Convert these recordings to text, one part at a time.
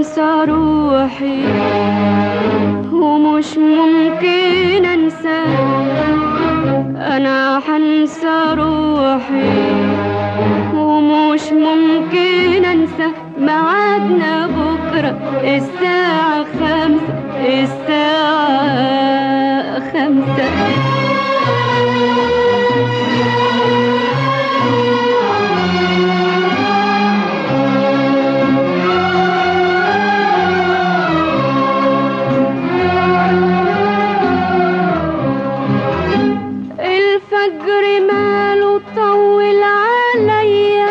حنسى روحي ومش ممكن انسى انا حنسى روحي ومش ممكن انسى ميعادنا بكره الساعه خمسة الساعه خمسة الفجر ماله طول عليا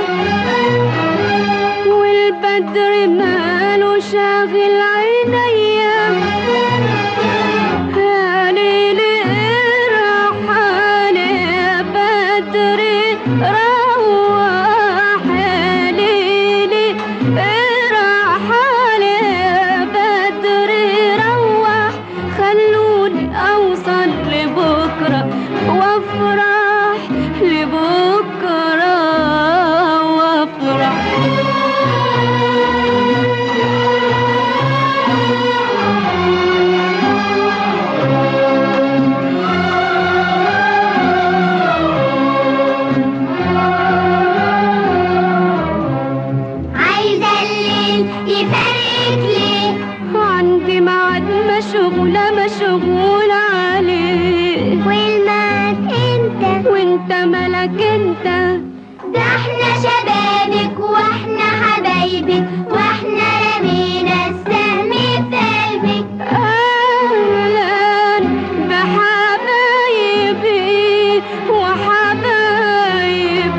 والبدر ماله شاغل عينيا يا ليلي ارحل يا بدر روح يا ليلي ارحل يا بدر روح خلوني اوصل لبكره وافرح لبكره وافرح عايزة الليل يفارق لي عندي ميعاد مشغولة مشغولة عليه والمات انت وانت ملك انت ده احنا شبابك واحنا حبايبك واحنا رمينا السهم في قلبك اهلا بحبايبي وحبايب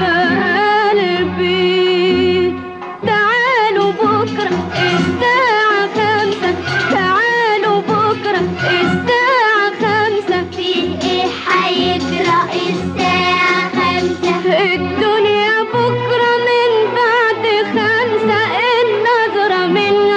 قلبي تعالوا بكرة الساعة خمسة تعالوا بكرة الساعة خمسة فيه ايه هيجرى الساعة خمسة الدنيا بكرة من بعد خمسة النظرة منها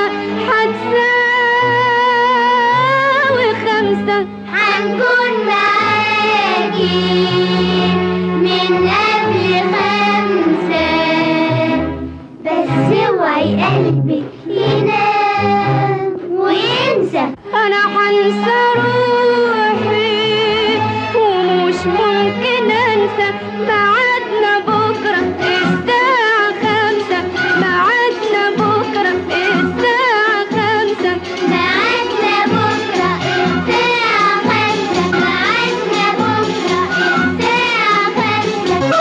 هتساوي خمسة هنكون معاكي من قبل خمسة بس اوعي قلبك ينام وينسى أنا حنسى روحي ومش ممكن أنسى ميعادنا بكرة الساعة خمسة ميعادنا بكرة الساعة خمسة ميعادنا بكرة الساعة خمسة ميعادنا بكرة الساعة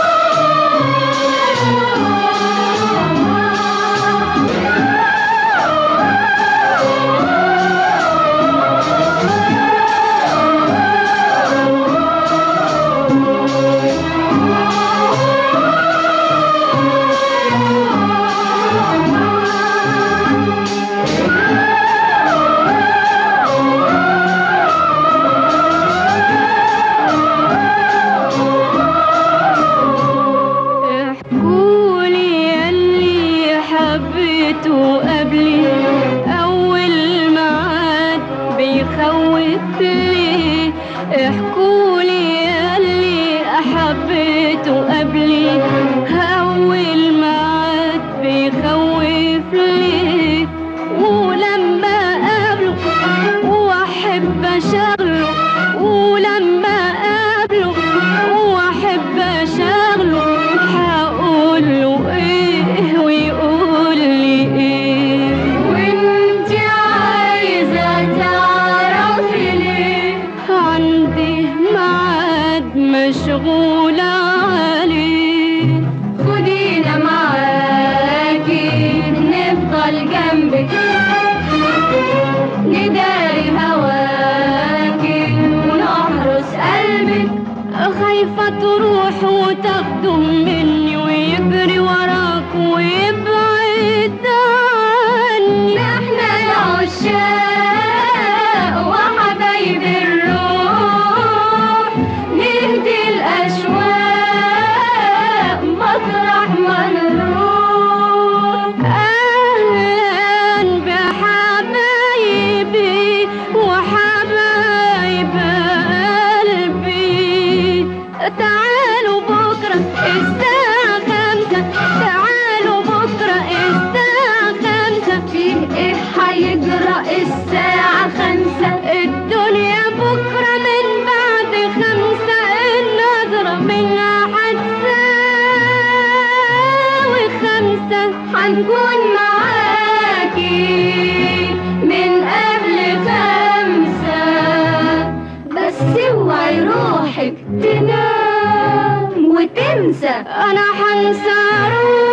احكولي ياللي حبيته قبلي أول معاد بيخوف لي احكولي ياللي حبيته قبلي أول معاد بيخوف لي ولما قابله وأحب أشغله ولما قابله وأحب أشغله هقول له إيه ويقول لي إيه وإنت عايزة تعرفي ليه عندي ميعاد مشغولة عليه خدينا معاكي نفضل جنبك نداري هواكي ونحرس قلبك خايفة تروح وتاخده مني ويجري وراك ويبعد عني احنا العشاق وحبايب الروح نهدي الأشواق مطرح ما نروح أهلا بحبايبي وحبايب قلبي تعالوا بكرة الساعة خمسة انا حنسى روحي